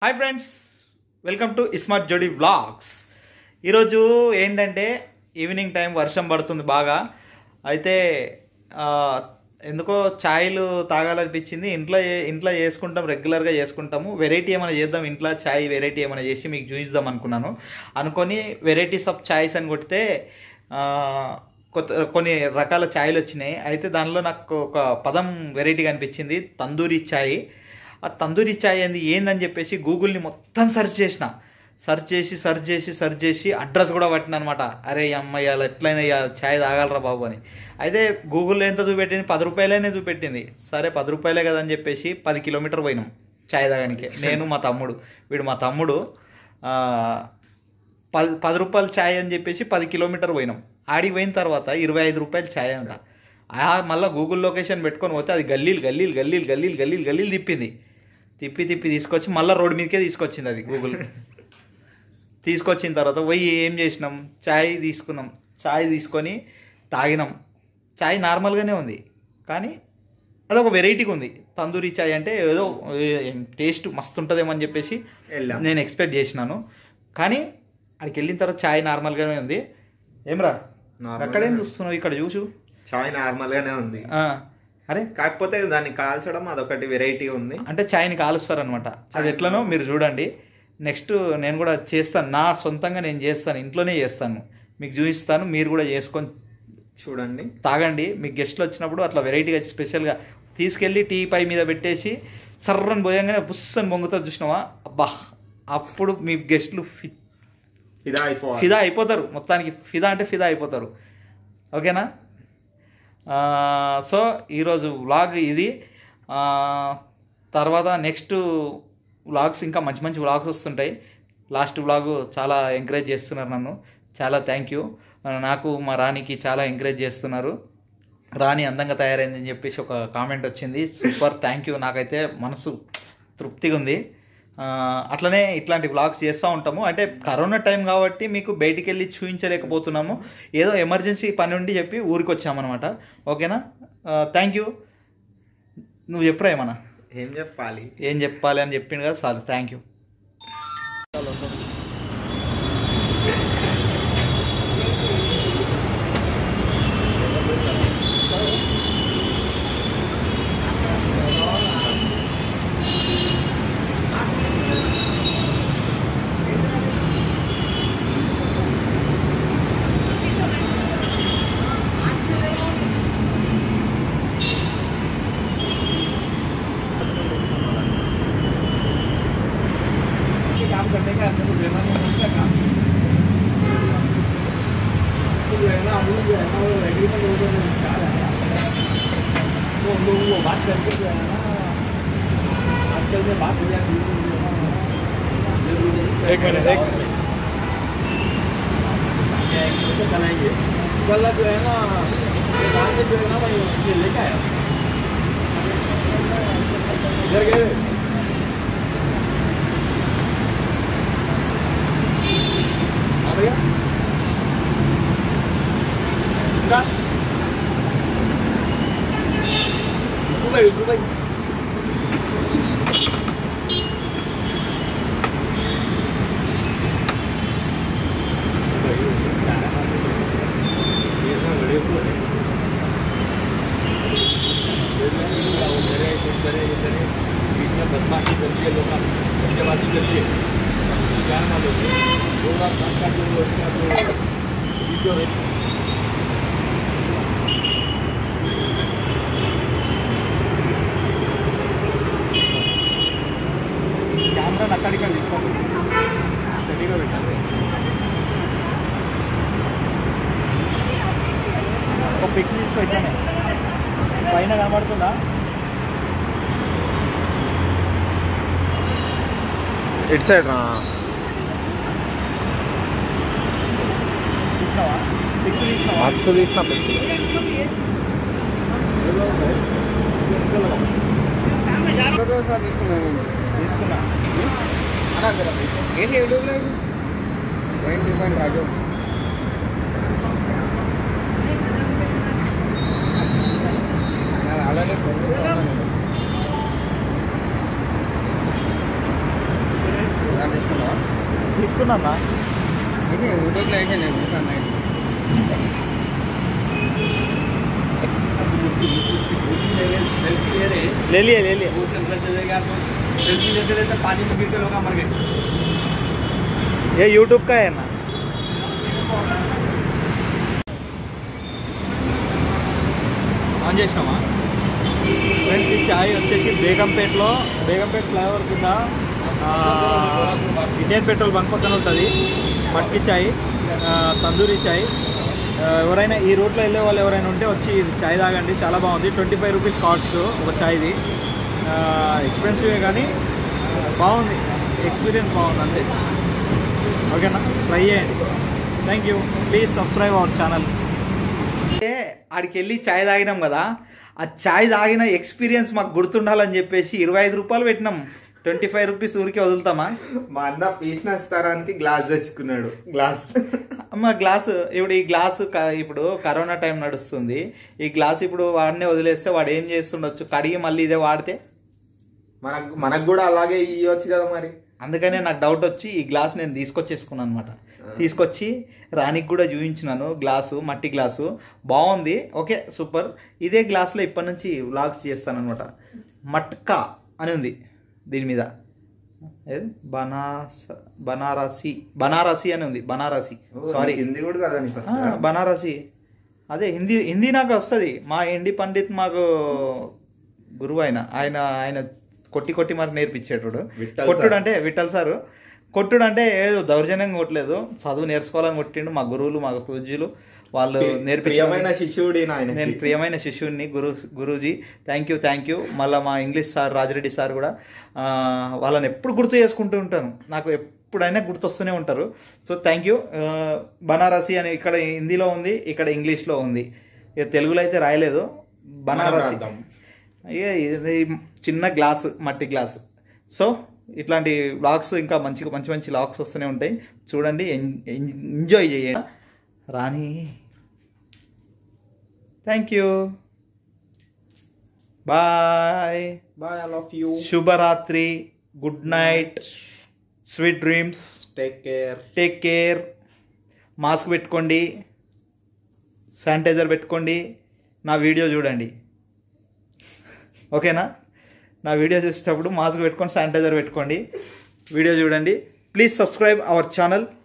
Hi friends welcome to iSmart Jodi vlogs ఈరోజు ఏంటంటే evening time వర్షం పడుతుంది బాగా అయితే ఆ, ఎందుకో ఛాయ్లు తాగాలనిపించింది ఇంట్లో ఏ- ఇంట్లో చేసుకుంటాం రెగ్యులర్గా చేసుకుంటాము వెరైటీ ఏమైనా చేద్దాం ఇంట్లో ఛాయ్ వెరైటీ ఏమైనా చేసి మీకు చూపిద్దాం అనుకున్నాను అనుకొని వెరైటీస్ ఆఫ్ ఛాయ్స్ అని కొడితే ఆ, కొత్త కొన్ని రకాల ఛాయ్లు వచ్చినాయి అయితే దానిలో నాకు ఒక పదం వెరైటీగా అనిపించింది తందూరి ఛాయ్ ఆ తందూరి ఛాయ్ ఏంది ఏందని చెప్పేసి గూగుల్ని మొత్తం సెర్చ్ చేసిన సెర్చ్ చేసి సెర్చ్ చేసి సెర్చ్ చేసి అడ్రస్ కూడా పట్టిన అనమాట అరే ఈ అమ్మాయి అలా ఎట్లయినా ఇక ఛాయ్ తాగలరా బాబు అని అయితే గూగుల్లో ఎంత చూపెట్టింది పది రూపాయలనే చూపెట్టింది సరే పది రూపాయలే కదా అని చెప్పేసి పది కిలోమీటర్ పోయినాం ఛాయ్ తాగానికి నేను మా తమ్ముడు వీడు మా తమ్ముడు ఆ, పది పది రూపాయలు ఛాయ్ అని చెప్పేసి పది కిలోమీటర్ పోయినాం ఆడికి పోయిన తర్వాత ఇరవై ఐదు రూపాయలు ఛాయ్ అంట ఆ మళ్ళీ గూగుల్ లొకేషన్ పెట్టుకొని పోతే అది గల్లీలు గల్లీలు గల్లీలు గల్లీలు గల్లీలు గల్లీలు తిప్పింది తిప్పి తిప్పి తీసుకొచ్చి మళ్ళీ రోడ్డు మీదకే తీసుకొచ్చింది అది గూగుల్ తీసుకొచ్చిన తర్వాత పోయి ఏం చేసినాం ఛాయ్ తీసుకున్నాం ఛాయ్ తీసుకొని తాగినాం ఛాయ్ నార్మల్గానే ఉంది కానీ అదొక వెరైటీగా ఉంది తందూరి ఛాయ్ అంటే ఏదో టేస్ట్ మస్తు ఉంటుందేమో అని చెప్పేసి వెళ్ళాం. నేను ఎక్స్పెక్ట్ చేసినాను కానీ అక్కడికి వెళ్ళిన తర్వాత ఛాయ్ నార్మల్గానే ఉంది ఏమ్రా Normal అక్కడేం గానే. చూస్తున్నావు ఇక్కడ చూసు చాయ్ నార్మల్ గానే ఉంది ఆ, అరే కాకపోతే దాన్ని కాల్చడం అదొకటి వెరైటీ ఉంది అంటే ఛాయ్ని కాలుస్తారనమాట అది ఎట్లనో మీరు చూడండి నెక్స్ట్ నేను కూడా చేస్తాను నా సొంతంగా నేను చేస్తాను ఇంట్లోనే చేస్తాను మీకు చూపిస్తాను మీరు కూడా చేసుకొని చూడండి తాగండి మీకు గెస్ట్లు వచ్చినప్పుడు అట్లా వెరైటీగా స్పెషల్గా తీసుకెళ్ళి టీ పై మీద పెట్టేసి సర్రని పోయంగానే బుస్సని పొంగుతుంది చూసినావా అబ్బా అప్పుడు మీ గెస్ట్లు ఫి ఫిదా అయిపోవాలి ఫిదా అయిపోతారు మొత్తానికి ఫిదా అంటే ఫిదా అయిపోతారు ఓకేనా ఆ, సో ఈరోజు వ్లాగ్ ఇది ఆ, తర్వాత నెక్స్ట్ వ్లాగ్స్ ఇంకా మంచి మంచి వ్లాగ్స్ వస్తుంటాయి లాస్ట్ వ్లాగ్ చాలా ఎంకరేజ్ చేస్తున్నారు నన్ను చాలా థ్యాంక్ యూ నాకు మా రాణికి చాలా ఎంకరేజ్ చేస్తున్నారు రాణి అందంగా తయారైందని చెప్పేసి ఒక కామెంట్ వచ్చింది సూపర్ థ్యాంక్ యూ నాకైతే మనసు తృప్తిగా ఉంది ఆ, అట్లనే ఇట్లాంటి వ్లాగ్స్ చేస్తూ ఉంటాము అంటే కరోనా టైం కాబట్టి మీకు బయటికి వెళ్ళి చూపించలేకపోతున్నాము ఏదో ఎమర్జెన్సీ పని ఉండి చెప్పి ఊరికి వచ్చామన్నమాట ఓకేనా థ్యాంక్ యూ నువ్వు చెప్పురా ఏమన్నా ఏం చెప్పాలి ఏం చెప్పాలి అని చెప్పిండు కదా సార్ థ్యాంక్ యూ काम करने का अपने को प्रेमा में मिलता काम तो जो है ना हम लोग जो है ना वो रेडी में लोगों ने चाह रहा है तो हम लोग वो बात करके जो है ना आजकल में बात हो जाती है एक मिनट एक तो बनाएंगे कल जो है ना दुकान से जो है ना भाई ये लेके आया इधर गए हाँ भैया इसका यूसुफ भाई यूसुफ भाई बदमाशी करती है लोग धन्यवादी करती है क्या मालूम दो हजार सात का जो उसका जो वीडियो है కెమెరా అక్కడికి స్టడీగా పెట్టాలి ఒక పిక్ తీసుకో ఇట్లానే పైన కనబడుతుందా ఇటు సైడ్ రా తీసినావా పిక్ తీసినావా మస్తు తీసిన పెట్టి తీసుకున్నా ఏంటి యూట్యూబ్లో ట్వంటీ పాయింట్ రాజు అలానే తీసుకున్నా देखिए यूट्यूब में ऐसे नहीं होता नहीं सेल्फी ले रहे ले लिए ले लिए वो टेम्परेचर चलेगा तो सेल्फी लेते लेते पानी में गिर के लोग मर गए ये यूट्यूब का है ना ఆన్ చేసినామా ఫ్రెండ్స్ ఈ చాయ్ వచ్చేసి బేగంపేటలో బేగంపేట ఫ్లైఓవర్ కింద ఆ, ఇండియన్ పెట్రోల్ బంక్ పక్కన ఉంటుంది మట్కి చాయ్ ఆ, తందూరి చాయ్ ఆ, ఎవరైనా ఈ రూట్లో వెళ్ళే వాళ్ళు ఎవరైనా ఉంటే వచ్చి ఇది చాయ్ తాగండి చాలా బాగుంది ట్వంటీ ఫైవ్ రూపీస్ కాస్ట్ ఒక చాయ్ది ఎక్స్పెన్సివే కానీ బాగుంది ఎక్స్పీరియన్స్ బాగుంది అంతే ఓకేనా ట్రై చేయండి thank you please subscribe our channel అంటే ఆడికి వెళ్ళి చాయ్ తాగినాం కదా ఆ చాయ్ తాగిన ఎక్స్పీరియన్స్ మాకు గుర్తుండాలని చెప్పేసి ఇరవై ఐదు రూపాయలు పెట్టినాం ట్వంటీ ఫైవ్ రూపీస్ ఊరికి వదులుతామా మా అన్న పీసిన స్థానానికి గ్లాస్ తెచ్చుకున్నాడు గ్లాస్ అమ్మ గ్లాసు ఇప్పుడు ఈ గ్లాసు క- ఇప్పుడు కరోనా టైం నడుస్తుంది ఈ గ్లాస్ ఇప్పుడు వాడినే వదిలేస్తే వాడు ఏం చేస్తుండొచ్చు కడిగి మళ్ళీ ఇదే వాడితే మనకు మనకు కూడా అలాగే ఇవ్వచ్చు కదా మరి అందుకనే నాకు డౌట్ వచ్చి ఈ గ్లాస్ నేను తీసుకొచ్చేసుకున్నాను అనమాట తీసుకొచ్చి రానికి కూడా చూపించినాను గ్లాసు మట్టి గ్లాసు బాగుంది ఓకే సూపర్ ఇదే గ్లాస్లో ఇప్పటి నుంచి వ్లాగ్స్ చేస్తాను అనమాట మట్కా అని ఉంది దీని మీద ఏది? బనాస్ బనారసి బనారసి అని ఉంది బనారసి సారీ హిందీ కూడా చదవని ఫస్ట్ ఆ, బనారసి అదే హిందీ హిందీ నాకు వస్తుంది మా ఎండి పండిత్ మాకు గురువు ఆయన ఆయన ఆయన కొట్టి కొట్టి మరి నేర్పించేటోడు విఠల్ కొట్టుడు సార్. అంటే విఠల్ సారు కొట్టుడు అంటే ఏదో దౌర్జన్యంగా కొట్టలేదు చదువు నేర్చుకోవాలని కొట్టిండు మా గురువులు మా పూజ్యులు వాళ్ళు ప్రియమైన నేర్పించిన శిష్యుడి నాయన నేను ప్రియమైన శిష్యుడిని గురు గురూజీ థ్యాంక్ యూ థ్యాంక్ యూ మళ్ళీ మా ఇంగ్లీష్ సార్ రాజిరెడ్డి సార్ కూడా ఆ, వాళ్ళని ఎప్పుడు గుర్తు చేసుకుంటూ ఉంటాను నాకు ఎప్పుడైనా గుర్తొస్తూనే ఉంటారు సో థ్యాంక్ యూ బనారసి అని ఇక్కడ హిందీలో ఉంది ఇక్కడ ఇంగ్లీష్లో ఉంది ఇక తెలుగులో అయితే రాయలేదు బనారసి రాద్దాం. ఇక ఇది చిన్న గ్లాసు మట్టి గ్లాసు సో ఇట్లాంటి వ్లాగ్స్ ఇంకా మంచి మంచి మంచి వ్లాగ్స్ వస్తూనే ఉంటాయి చూడండి ఎన్- ఎన్- ఎంజాయ్ చేయండి రాణి thank you bye bye I love you శుభరాత్రి good night sweet dreams take care take care mask పెట్టుకోండి శానిటైజర్ పెట్టుకోండి నా వీడియో చూడండి ఓకేనా నా వీడియో చూసేటప్పుడు మాస్క్ పెట్టుకొని శానిటైజర్ పెట్టుకోండి వీడియో చూడండి ప్లీజ్ సబ్స్క్రైబ్ అవర్ ఛానల్